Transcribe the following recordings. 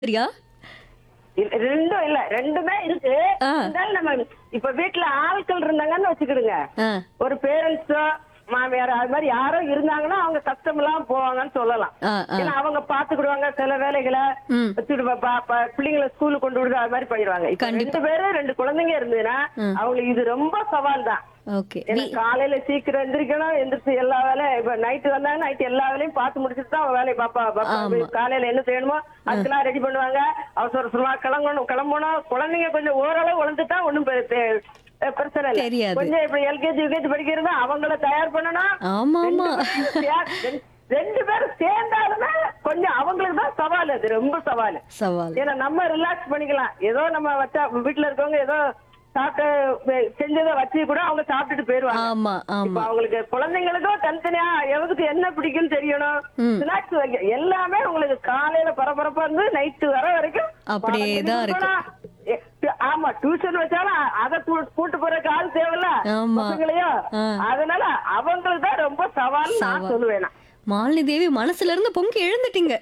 சரியா இல்ல, ரெண்டும் இல்ல ரெண்டுமே இருக்கு ஆ. இருந்தாலும் நம்ம இப்ப வீட்டுல ஆட்கள் இருந்தாங்கன்னு வச்சுக்கிடுங்க ஆ, ஒரு பேரண்ட்ஸோ மாமியார் அது மாதிரி யாரோ இருந்தாங்கன்னா அவங்க கஷ்டம் எல்லாம் போவாங்கன்னு சொல்லலாம் ஆ, ஆ. ஏன்னா அவங்க பாத்துக்கிடுவாங்க சில வேலைகளை ம். வச்சுட்டு பா- பா- பா- பிள்ளைங்களை ஸ்கூலுக்கு கொண்டு விடுறது அது மாதிரி பண்ணிடுவாங்க இப்ப கண்டிப்பா. ரெண்டு பேரும் ரெண்டு குழந்தைங்க இருந்ததுன்னா ம். அவங்களுக்கு இது ரொம்ப சவால் தான் ஓகே ஏன்னா காலையில சீக்கிரம் எந்திரிக்கணும் எந்திரிச்சு எல்லா வேலையும் இப்ப நைட்டு வந்தாங்க நைட்டு எல்லா வேலையும் பார்த்து முடிச்சுட்டு தான் அவங்க வேலையை பாப்பா பாப்பா ஆமா. காலையில என்ன செய்யணுமோ அதுக்கெல்லாம் ரெடி பண்ணுவாங்க அவசர அவசரமா கிளம்பணும் கிளம்பணும் குழந்தைங்க கொஞ்சம் ஓரளவு வளர்ந்துட்டா ஒண்ணும் பெ- பெ- பிரச்சனை இல்ல தெரியாது. கொஞ்சம் இப்ப எல்கேஜி யூகேஜி படிக்கிறது அவங்கள தயார் பண்ணணும் ஆமா ஆமா ரெண்டு பேரும் சே- ரெண்டு- ரெண்டு பேரும் சேர்ந்தாலுமே கொஞ்சம் அவங்களுக்கு தான் சவால் அது ரொம்ப சவால் சவால் ஏன்னா நம்ம ரிலாக்ஸ் பண்ணிக்கலாம் ஏதோ நம்ம வச்சா வீட்டுல இருக்கவங்க ஏதோ சாப்பிட்டு வெ- செஞ்சதை வச்சு கூட அவங்க சாப்பிட்டுட்டு போயிருவாங்க ஆமா இப்ப ஆமா அவங்களுக்கு குழந்தைங்களுக்கும் தனித்தனியா எவருக்கு என்ன பிடிக்கும்னு தெரியணும் ம். ஸ்நாக்ஸ் வைக்க எல்லாமே உங்களுக்கு காலையில பரபரப்பா இருந்து நைட்டு வர வரைக்கும் அப்படியே பாடம் தான் சொல்லி கொடுக்கணும். எ- ஆமா டியூஷன் வச்சாலும் அ- அதை கூ- கூட்டு போறதுக்கு ஆள் தேவையில்ல ஆமா. பசங்களையும் ஆ. அதனால அவங்களுக்கு தான் ரொம்ப சவால் நான் சவால். சொல்லுவேன் நான். மாலினி தேவி மனசுல இருந்து பொங்கி எழுந்துட்டீங்க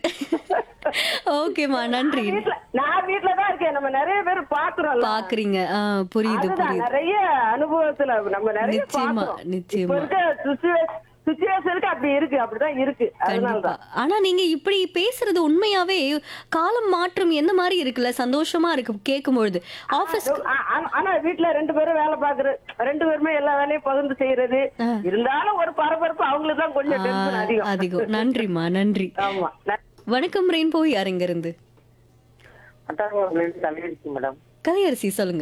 ஓகேமா நன்றி வீட்ல நான் வீட்ல தான் இருக்கேன் நம்ம நிறைய பேர் பாக்குறோம் பாக்குறீங்க ஆ, புரியுது அதுதான் புரியுது நிறைய அனுபவத்துல நம்ம நிறைய நிச்சயமா, பாக்குறோம். நிச்சயமா. இப்ப இருக்க சுச்சுவேஷனுக்கு அப்படி இருக்கு அப்படிதான் இருக்கு கண்டிப்பா அதனாலதான் ஆனா நீங்க இப்படி பேசுறது உண்மையாவே காலம் மாற்றம் எந்த மாதிரி இருக்குல்ல சந்தோஷமா இருக்கு கேட்கும்பொழுது ஆபீஸ் ஆ- ஆ- ஆனா வீட்ல ரெண்டு பேரும் வேலை பாக்குறது ரெண்டு பேருமே எல்லா வேலையும் பகிர்ந்து செய்யறது ஆ. இருந்தாலும் ஒரு பரபரப்பு அவங்களுக்கு தான் கொஞ்சம் டென்ஷன் அதிகம் அதிகம் நன்றிம்மா நன்றி ஆமா ந- வணக்கம் ரெயின்போ யார் இங்க இருந்து அட்டாரவாடிலேருந்து தலையடிச்சு மேடம் கலையரசி சொல்லுங்க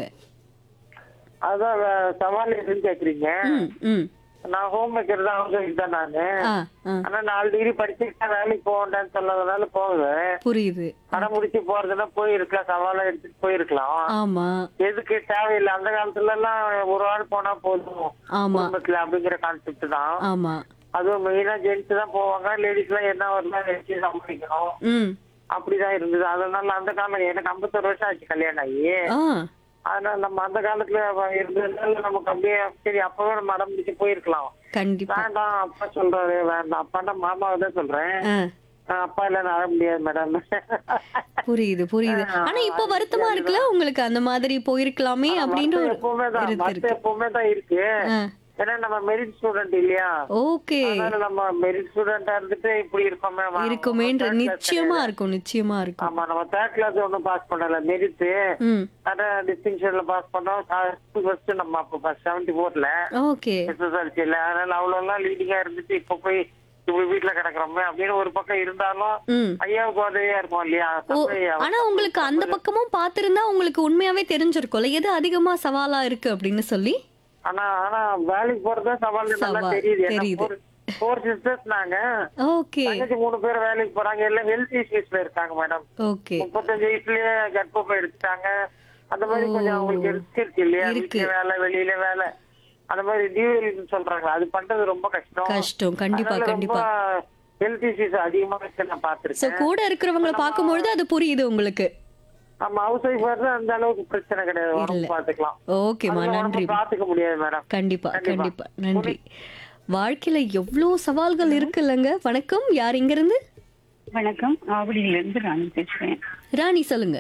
அதான் வே- சவால் எதுன்னு கேக்குறீங்க ம் ம் நான் ஹோம் மேக்கர் தான் ஹவுஸ் தான் நானு ஆ ஆ ஆனா நாலு டிகிரி படிச்சுட்டு வேலைக்கு போகண்டான்னு சொன்னதுனால போகுவேன் புரியுது படம் முடிச்சு போறதுன்னா போயிருக்கலாம் சவாலா எடுத்துட்டு போயிருக்கலாம் ஆமா எதுக்கு தேவையில்லை அந்த காலத்துல எல்லாம் ஒரு ஆள் போனா போதும் ஆமா குடும்பத்துல அப்படிங்கிற கான்செப்ட் தான் ஆமா அதுவும் மெயினா ஜென்ஸ் தான் போவாங்க லேடிஸ் எல்லாம் என்ன வரலாம் வச்சு சமாளிக்கணும் ம் அப்படிதான் இருந்தது அதனால அந்த காலம் எனக்கு ஐம்பத்தொரு வருஷம் ஆச்சு கல்யாணம் ஆகி ஆ அதனால நம்ம அந்த காலத்துல அவ இருந்ததுனால நமக்கு அப்படியே சரி அப்பவே நம்ம அடம் பிடிச்சு போயிருக்கலாம் கண்டிப்பா வேண்டாம் அப்பா சொல்றாரு வேண்டாம் அப்பான்னா மாமாவை தான் சொல்றேன் ஆ ஆஹ் அப்பா இல்ல நான் அட முடியாது மேடம் புரியுது புரியுது ஆனா இப்போ வருத்தமா இருக்குல்ல உங்களுக்கு அந்த மாதிரி போயிருக்கலாமே அப்படின்ற ஒரு எப்பவுமே தான் இருக்கு மத்த இருக்கு எப்பவுமே தான் இருக்கு ஆ ஏன்னா நம்ம மெரிட் ஸ்டூடெண்ட் இல்லையா ஓகே அதனால நம்ம மெரிட் ஸ்டூடெண்டா இருந்துட்டு இப்படி இருக்கோமே வா- இருக்குமேன்ற third class நிச்சயமா கிடையாது. இருக்கும் நிச்சயமா இருக்கும் ஆமா நம்ம தேர்ட் கிளாஸ் ஒண்ணும் பாஸ் பண்ணல மெரிட் ம் அத டிஸ்டிங்ஷன்ல பாஸ் பண்ணோம் ஃபர்ஸ்ட் நம்ம அப்ப செவன்டி ஃபோர்ல ஓகே எஸ்எஸ்எல்சில அதனால அவ்வளவு எல்லாம் லீடிங்கா இருந்துட்டு இப்ப போய் இப்படி வீட்டுல கிடக்குறோமே அப்படின்னு ஒரு பக்கம் இருந்தாலும் ம் ஐயாவுக்கு உதவியா இருக்கும் இல்லையா ஓ தம்பி, அவ- ஆனா உங்களுக்கு அந்த பக்கமும் பாத்திருந்தா உங்களுக்கு உண்மையாவே தெரிஞ்சிருக்கும்ல எது அதிகமா சவாலா இருக்கு அப்படின்னு சொல்லி ஆனா ஆனா வேலைக்கு போறது சவால் நல்லா சவால், தெரியுது தெரியுது. ஃபோர் சிஸ்டர்ஸ் நாங்க ஓகே தங்கச்சி மூணு பேர் வேலைக்கு போறாங்க எல்லாம் ஹெல்த் இஷ்யூஸ்ல இருக்காங்க மேடம் ஓகே முப்பத்தஞ்சு வயசுலயே கர்ப்பப்பை எடுத்துட்டாங்க அந்த மாதிரி கொஞ்சம் அவங்களுக்கு ரிஸ்க் இருக்கு இல்லையா இருக்கு. வீட்டுல வேலை வெளியில வேலை அந்த மாதிரி டியூவல் சொல்றாங்க அது பண்றது ரொம்ப கஷ்டம் கஷ்டம் கண்டிப்பா அதனால ரொம்ப கண்டிப்பா ஹெல்த் இஷ்யூஸ் அதிகமா இருக்கு நான் சோ பாத்திருக்கேன் கூட இருக்கிறவங்கள பாக்கும்பொழுது அது புரியுது உங்களுக்கு நம்ம ஹவுஸ் ஒய்ஃப் வந்து அந்த அளவுக்கு பிரச்சனை கிடையாது இல்ல. உடம்பு பாத்துக்கலாம் ஓகேமா அதெல்லாம் நன்றி உடம்பு பாத்துக்க முடியாது மேடம் கண்டிப்பா கண்டிப்பா. கண்டிப்பா நன்றி வாழ்க்கையில எவ்வளவு சவால்கள் இருக்குல்லங்க வணக்கம் யார் இங்க இருந்து வணக்கம் ஆவடியில இருந்து ராணி பேசுறேன் ராணி சொல்லுங்க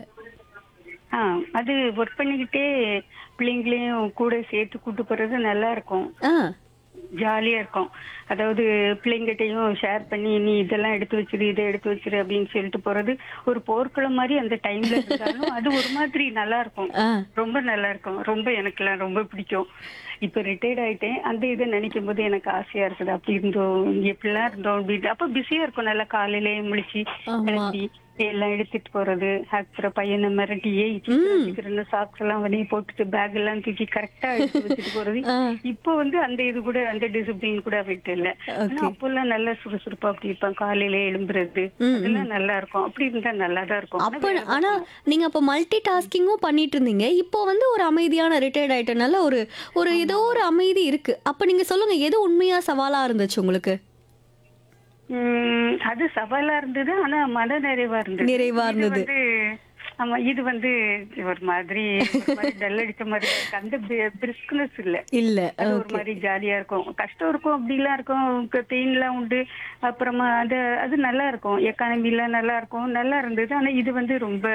ஆ அது ஒர்க் பண்ணிக்கிட்டே பிள்ளைங்களையும் கூட சேர்த்து கூட்டு போறது நல்லா இருக்கும் ஆ ஜாலியா இருக்கும் அதாவது பிள்ளைங்கிட்டையும் ஷேர் பண்ணி நீ இதெல்லாம் எடுத்து வச்சிரு இதை எடுத்து வச்சிரு அப்படின்னு சொல்லிட்டு போறது ஒரு போர்க்களம் மாதிரி அந்த டைம்ல இருந்தாலும் அது ஒரு மாதிரி நல்லா இருக்கும் ஆ ரொம்ப நல்லா இருக்கும் ரொம்ப எனக்குலாம் ரொம்ப பிடிக்கும் இப்ப ரிட்டையர்ட் ஆயிட்டேன் அந்த இதை நினைக்கும் போது எனக்கு ஆசையா இருக்குது அப்படி இருந்தோம் எப்படிலாம் இருந்தோம் அப்படி அப்ப பிஸியா இருக்கும் நல்லா காலையிலேயே முழிச்சு ஆமா. கிளம்பி எல்லாம் எடுத்துட்டு போறது அப்புறம் பையனை மிரட்டி ஏய் சீக்கிரம் சாக்ஸ் எல்லாம் வெளியே போட்டுட்டு பேக் எல்லாம் தூக்கி கரெக்டா எடுத்து வச்சுட்டு போறது ஆ. இப்போ வந்து அந்த இது கூட அந்த டிசிப்ளின் கூட விட்டு இல்ல ஆனா அப்பெல்லாம் நல்லா சுறுசுறுப்பா அப்படி இருப்பான் காலையில எழும்புறது அதெல்லாம் நல்லா இருக்கும் அப்படி இருந்தா நல்லா தான் இருக்கும் ஆனா அப்ப ஆனா நீங்க அப்ப மல்டி டாஸ்கிங்கும் பண்ணிட்டு இருந்தீங்க இப்போ வந்து ஒரு அமைதியான ரிட்டையர்ட் ஆயிட்டனால ஒரு ஒரு ஏதோ ஒரு அமைதி இருக்கு அப்ப நீங்க சொல்லுங்க எது உண்மையா சவாலா இருந்துச்சு உங்களுக்கு உம் அது சவாலா இருந்தது ஆனா மன நிறைவா இருந்தது நிறைவா இது இருந்தது. வந்து ஆமா இது வந்து ஒரு மாதிரி டல் அடிச்ச மாதிரி இருக்கு அந்த பிரிஸ்க்னஸ் இல்ல இல்ல அது ஒரு மாதிரி ஜாலியா இருக்கும் கஷ்டம் இருக்கும் அப்படிலாம் இருக்கும் பெயின் எல்லாம் உண்டு அப்புறமா அது அது நல்லா இருக்கும் எக்கானமி எல்லாம் நல்லா இருக்கும் நல்லா இருந்தது ஆனா இது வந்து ரொம்ப